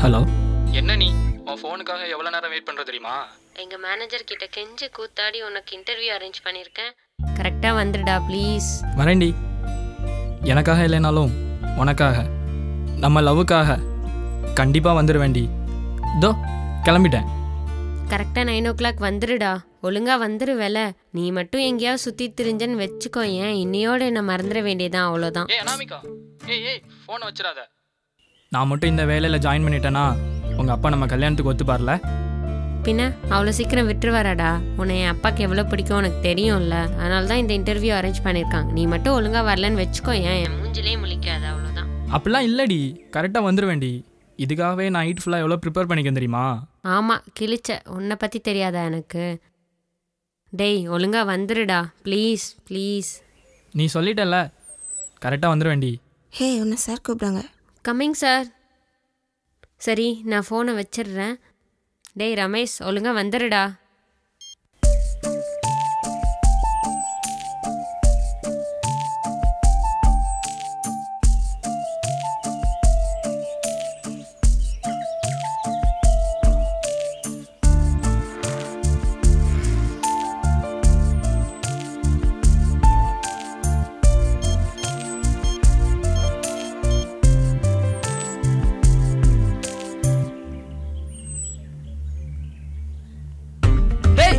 Hello என்ன நீ உன் ஃபோனுக்காக எவ்வளோ நேரம் வெயிட் பண்ணுற தெரியுமா எங்கள் மேனேஜர் கிட்ட கெஞ்சி கூத்தாடி உனக்கு இன்டர்வியூ அரேஞ்ச் பண்ணியிருக்கேன் கரெக்டாக வந்துடுடா ப்ளீஸ் வரேன்டி எனக்காக இல்லைனாலும் உனக்காக நம்ம லவ்வுக்காக கண்டிப்பாக வந்துடுவேண்டி இதோ கிளம்பிட்டேன் கரெக்டாக நைன் ஓ கிளாக் வந்துடுடா ஒழுங்கா வந்துருவேல நீ மட்டும் எங்கேயாவது சுற்றி திரிஞ்சன்னு வச்சுக்கோ ஏன் இன்னையோட என்ன மறந்துட வேண்டியதான் அவ்வளோதான் ஏய் அனாமிகா ஏய் ஏய் ஃபோனை வச்சிடாத நான் மட்டும் இந்த வேலையில் ஜாயின் பண்ணிட்டேன்னா உங்கள் அப்பா நம்ம கல்யாணத்துக்கு ஒத்துப்பார்ல பின்ன அவ்வளோ சீக்கிரம் விட்டுருவாராடா உன்னை என் அப்பாவுக்கு எவ்வளோ பிடிக்கும் உனக்கு தெரியும்ல அதனால தான் இந்த இன்டர்வியூ அரேஞ்ச் பண்ணியிருக்காங்க நீ மட்டும் ஒழுங்கா வரலன்னு வச்சுக்கோ ஏன் என் மூஞ்சிலே முழிக்காது அவ்வளோதான் அப்படிலாம் இல்லடி கரெக்டாக வந்துடுவேண்டி இதுக்காகவே நான் நைட் ஃபுல்லாக எவ்வளோ ப்ரிப்பேர் பண்ணிக்கேன் தெரியுமா ஆமாம் கிழிச்ச உன்னை பற்றி தெரியாதா எனக்கு டேய் ஒழுங்கா வந்துடுடா ப்ளீஸ் ப்ளீஸ் நீ சொல்லிட்டல கரெக்டாக வந்துடுவேண்டி ஹே உன்னை சார் கூப்பிடுறாங்க கம்மிங் சார் சரி நான் ஃபோனை வச்சிடுறேன் டேய் ரமேஷ் ஒழுங்கா வந்துடுடா டேய்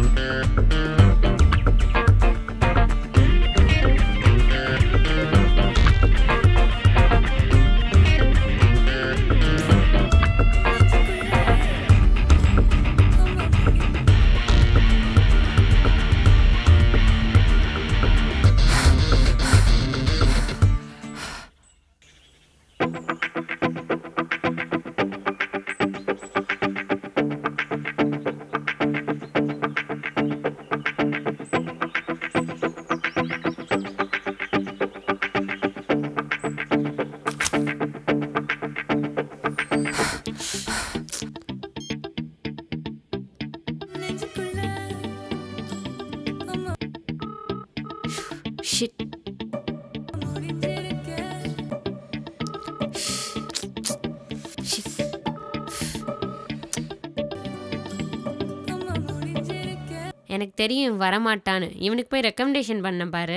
ஷிட் எனக்கு தெரியும் இவன் வரமாட்டான்னு இவனுக்கு போய் ரெக்கமெண்டேஷன் பண்ண பாரு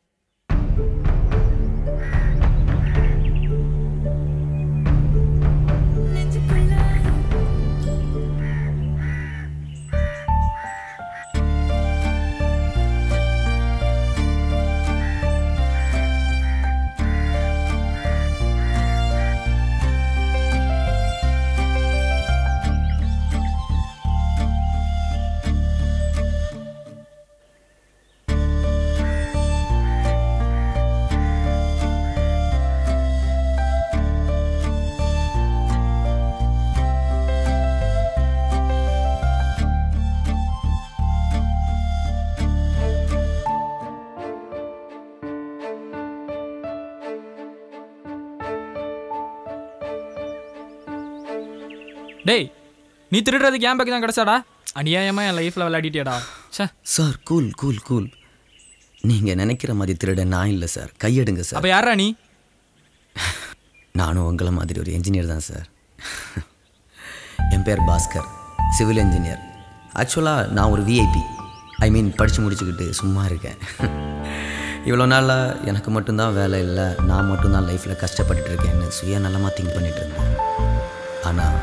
டேய் நீ திருடுறதுக்கு ஏன் பேக்கு தான் கிடச்சாடா அநியாயமாக என் லைஃப்பில் விளையாடிட்டியாடா ச்சே சார் கூல் கூல் கூல் நீங்கள் நினைக்கிற மாதிரி திருட நான் இல்லை சார் கையெடுங்க சார் அப்போ யாரா நீ நானும் உங்களை மாதிரி ஒரு என்ஜினியர் தான் சார் என் பேர் பாஸ்கர் சிவில் இன்ஜினியர் ஆக்சுவலாக நான் ஒரு விஐபி ஐ மீன் படித்து முடிச்சுக்கிட்டு சும்மா இருக்கேன் இவ்வளோ நாளாக எனக்கு மட்டும்தான் வேலை இல்லை நான் மட்டும்தான் லைஃப்பில் கஷ்டப்பட்டுட்டு இருக்கேன்னு சுயநலமாக திங்க் பண்ணிட்டு இருந்தேன் ஆனால்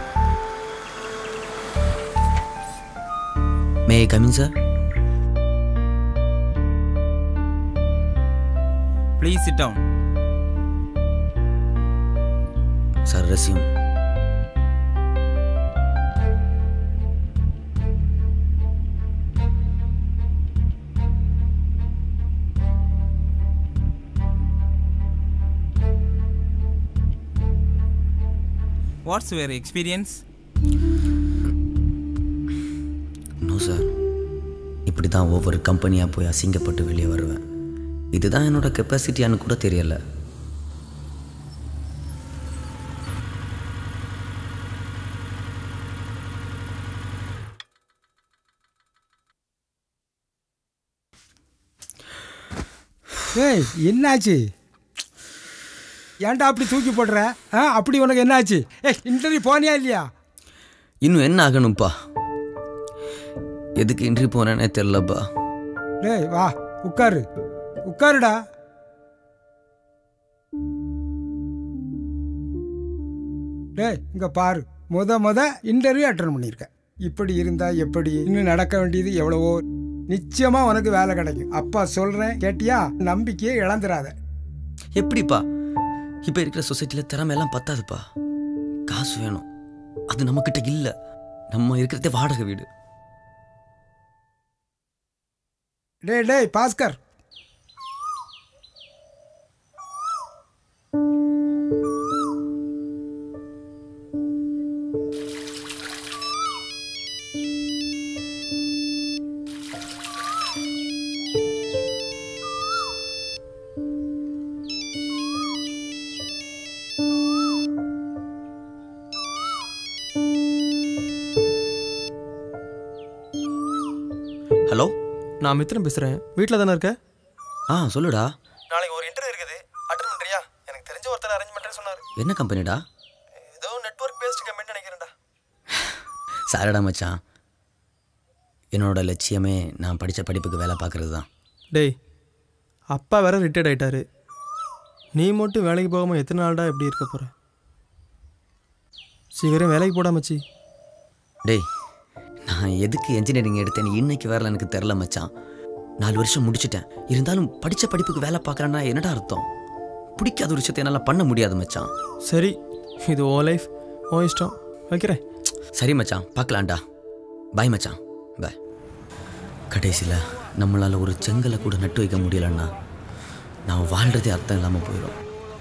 may coming sir please sit down sir resume what's your experience no sir இப்படி தான் ஒவ்வொரு கம்பெனியாக போய் அசிங்கப்பட்டு வெளியே வருவேன் இதுதான் என்னோட கெப்பாசிட்டியான்னு கூட தெரியல ஏய் என்னாச்சு ஏன்டா அப்படி தூக்கி போடுற ஆ அப்படி உனக்கு என்னாச்சு ஏ இன்டர்வியூ போனியா இல்லையா இன்னும் என்ன ஆகணும்ப்பா எதுக்கு இன்ட்ரி போனேனே தெரிலப்பா டேய் வா உட்காரு உட்காருடா டேய் இங்க பாரு முத முத இன்டர்வியூ அட்டன் பண்ணியிருக்க இப்படி இருந்தா எப்படி இன்னும் நடக்க வேண்டியது எவ்வளவோ நிச்சயமா உனக்கு வேலை கிடைக்கும் அப்பா சொல்றேன் கேட்டியா நம்பிக்கையை இழந்துடாத எப்படிப்பா இப்போ இருக்கிற சொசைட்டியில் திறமையெல்லாம் பத்தாதுப்பா காசு வேணும் அது நம்மக்கிட்ட இல்லை நம்ம இருக்கிறதே வாடகை வீடு டேய் டேய் பாஸ்கர் ஹலோ நான் மித்ரன் பேசுகிறேன் வீட்டில் தானே இருக்க ஆ சொல்லுடா நாளைக்கு ஒரு இன்டர்வியூ இருக்குது அட்டன் பண்ணுறியா எனக்கு தெரிஞ்ச ஒருத்தர் அரேஞ்ச் பண்ணுறேன்னு சொன்னார் என்ன கம்பெனிடா ஏதோ நெட்ஒர்க் பேஸ்ட் கம்பெனி நினைக்கிறேன்டா சாரடா மச்சான் என்னோட லட்சியமே நான் படித்த படிப்புக்கு வேலை பார்க்குறது தான் டேய் அப்பா வேற ரிட்டையர்ட் ஆயிட்டாரு நீ மட்டும் வேலைக்கு போகாமல் எத்தனை நாள்டா எப்படி இருக்க போகிற சீக்கிரம் வேலைக்கு போடா மச்சி டேய் நான் எதுக்கு என்ஜினியரிங் எடுத்தேன்னு இன்னைக்கு வரல எனக்கு தெரில மச்சான் நாலு வருஷம் முடிச்சிட்டேன் இருந்தாலும் படித்த படிப்புக்கு வேலை பார்க்குறேன்னா என்னடா அர்த்தம் பிடிக்காத ஒரு விஷயத்தை என்னால் பண்ண முடியாது மச்சான் சரி இது ஓ லைஃப் ஓ இஷ்டம் வைக்கிறேன் சரி மச்சான் பார்க்கலாம்டா பாய் மச்சான் பாய் கடைசியில் நம்மளால் ஒரு செங்கலை கூட நட்டு வைக்க முடியலன்னா நான் வாழ்கிறதே அர்த்தம் இல்லாமல் போயிடும்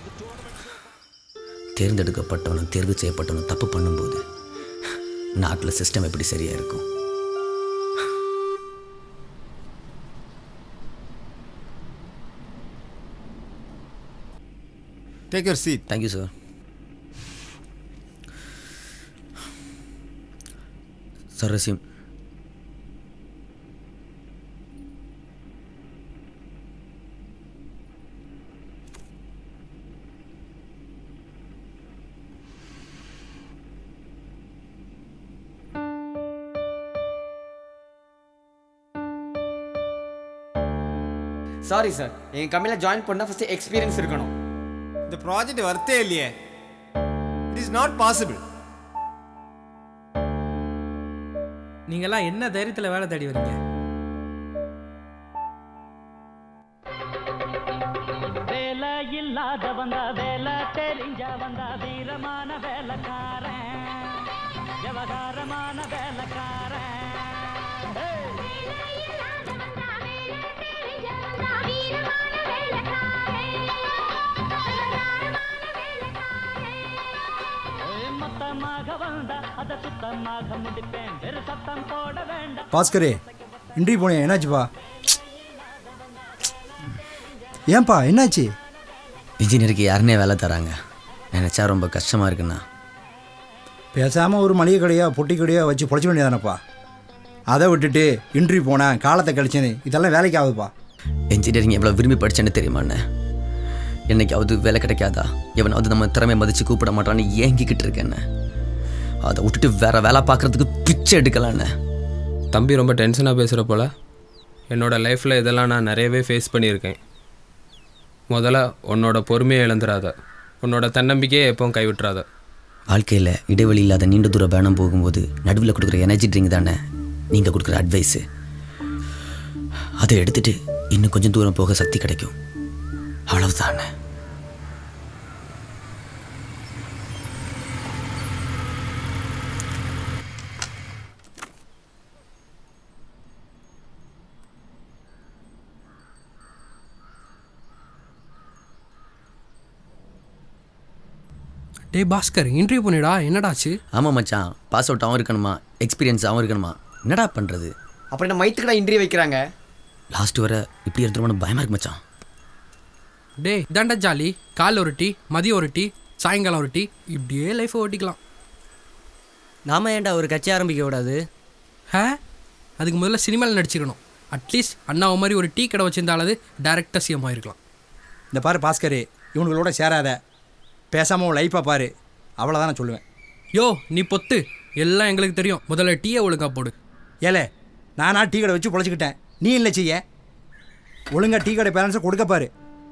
தேர்ந்தெடுக்கப்பட்டவனும் தேர்வு செய்யப்பட்டவனும் தப்பு பண்ணும்போது நாட்டில் சிஸ்டம் எப்படி சரியாக இருக்கும் Take your seat. Thank you sir sir Raseem sorry sir எங்கள் கம்பெனியில் ஜாயின் பண்ணால் ஃபஸ்ட்டு எக்ஸ்பீரியன்ஸ் இருக்கணும் இந்த ப்ராஜெக்ட் வர்த்தே இல்லையே இட் இஸ் நாட் பாசிபிள் நீங்கெல்லாம் என்ன தைரியத்தில் வேலை தேடி வரீங்க வேலை இல்லாத வந்தா வேலை தெரிஞ்ச வந்தா வீரமான வேலைக்காரன் விவகாரமான வேலைக்காரன் மொத்தமாக வந்தா அதை சுத்தமாக முடிப்பேன் வெறு சத்தம் போட வேண்டாம் பாஸ்கரே இன்டர்வியூ போனியா என்னாச்சுப்பா ஏன்பா என்னாச்சு இன்ஜினியருக்கு யாருனே வேலை தராங்க நினச்சா ரொம்ப கஷ்டமாக இருக்குண்ணா பேசாமல் ஒரு மளிகை கடையா பொட்டி கடையா வச்சு பொழைச்ச வேண்டியதானப்பா அதை விட்டுட்டு இன்டர்வியூ போனேன் காலத்தை கழிச்சேன்னு இதெல்லாம் வேலைக்கு ஆகுதுப்பா இன்ஜினியரிங் எவ்வளோ விரும்பி படிச்சேன்னு தெரியுமாண்ணே என்னைக்காவது வேலை கிடைக்காதா எவனாவது நம்ம திறமை மதித்து கூப்பிட மாட்டான்னு ஏங்கிக்கிட்டு இருக்கேண்ணே அதை விட்டுட்டு வேற வேலை பார்க்குறதுக்கு பிச்சை எடுக்கலாண்ணே தம்பி ரொம்ப டென்ஷனாக பேசுகிற போல என்னோட லைஃப்பில் இதெல்லாம் நான் நிறையவே ஃபேஸ் பண்ணியிருக்கேன் முதல்ல உன்னோட பொறுமையை இழந்துடாத உன்னோட தன்னம்பிக்கையை எப்பவும் கைவிட்டுறாத வாழ்க்கையில் இடைவெளி இல்லாத நீண்ட தூர பயணம் போகும்போது நடுவில் கொடுக்குற எனர்ஜி ட்ரிங்க் தானே நீங்கள் கொடுக்குற அட்வைஸு அதை எடுத்துட்டு இன்னும் கொஞ்சம் தூரம் போக சக்தி கிடைக்கும் அவ்வளவுதானே டேய் பாஸ்கர் இன்டர்வியூ பண்ணிடா என்னடாச்சு ஆமாம் மச்சான் பாஸ் அவுட் அவன் இருக்கணுமா எக்ஸ்பீரியன்ஸ் அவன் இருக்கணுமா என்னடா பண்ணுறது அப்புறம் என்ன மைத்துக்கடா இன்டர்வியூ வைக்கிறாங்க லாஸ்ட் வர இப்படி எடுத்துருவோம்னு பயமாக இருக்கு மச்சான் டேய் இதாண்டா ஜாலி காலைல ஒரு டீ மதியம் ஒரு டீ சாயங்காலம் ஒரு டீ இப்படியே லைஃப்பை ஓட்டிக்கலாம் நாம ஏன்டா ஒரு கட்சி ஆரம்பிக்க கூடாது ஹே அதுக்கு முதல்ல சினிமாவில் நடிச்சிருக்கணும் அட்லீஸ்ட் அண்ணாவை மாதிரி ஒரு டீ கடை வச்சிருந்தாலாவது டேரக்டாக சிஎம் ஆயிருக்கலாம் இந்த பாரு பாஸ்கரே இவனுங்களோட சேராத பேசாமல் உன் லைஃப்பை பாரு அவ்வளோதான் நான் சொல்லுவேன் யோ நீ பொத்து எல்லாம் எங்களுக்கு தெரியும் முதல்ல டீயை ஒழுங்கா போடு ஏலே நானா டீ கடை வச்சு பொழைச்சிக்கிட்டேன் நீ இல்லை செய்ய ஒழுங்கா டீ கடை பேலன்ஸை கொடுக்க பாரு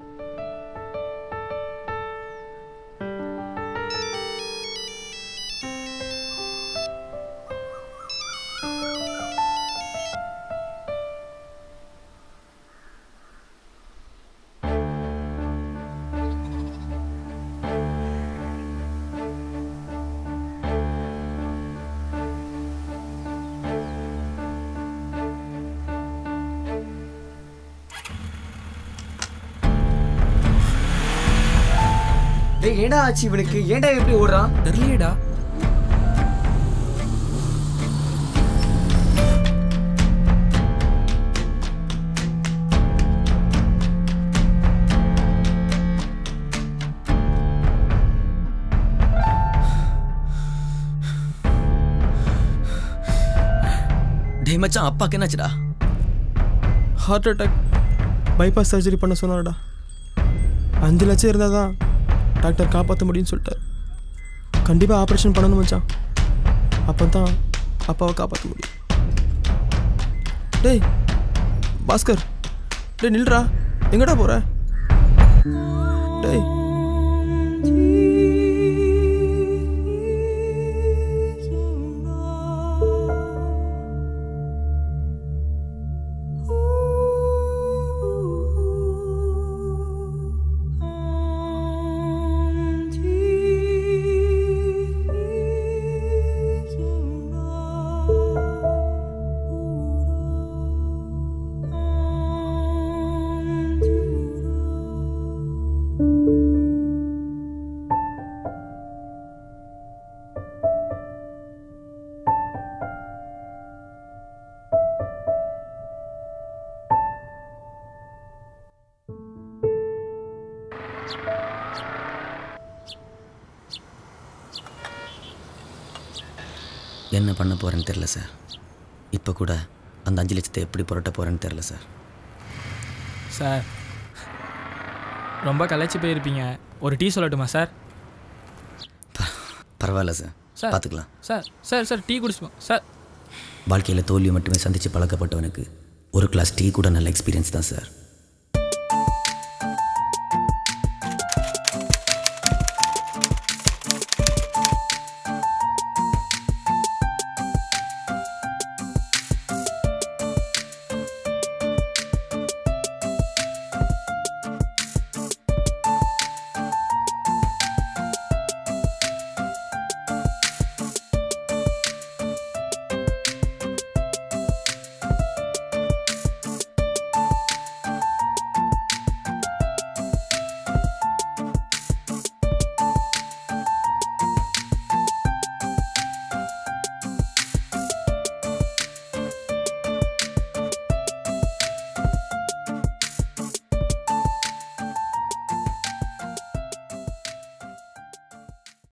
டேய் ஏடா ஆச்சு இவனுக்கு ஏன்டா எப்படி ஓடுறான் தெரியலடா டே மச்சான் அப்பாக்கு என்னாச்சுடா ஹார்ட் அட்டாக் பைபாஸ் சர்ஜரி பண்ண சொன்னார்டா அஞ்சு லட்சம் இருந்தால் தான் டாக்டர் காப்பாற்ற முடியும்னு சொல்லிட்டார் கண்டிப்பாக ஆப்ரேஷன் பண்ணணும் மச்சான் அப்போ தான் அப்பாவை காப்பாற்ற முடியும் டேய் பாஸ்கர் டேய் நில்றா எங்கடா போற டேய் என்ன பண்ண போகிறேன்னு தெரில சார் இப்போ கூட அந்த அஞ்சு லட்சத்தை எப்படி புரட்ட போகிறேன்னு தெரில சார் சார் ரொம்ப கலைச்சி போயிருப்பீங்க ஒரு டீ சொல்லட்டுமா சார் பரவாயில்ல சார் சார் பார்த்துக்கலாம் சார் சார் சார் டீ குடிச்சுப்போம் சார் வாழ்க்கையில் தோல்வி மட்டுமே சந்தித்து பழக்கப்பட்டவனுக்கு ஒரு கிளாஸ் டீ கூட நல்ல எக்ஸ்பீரியன்ஸ் தான் சார்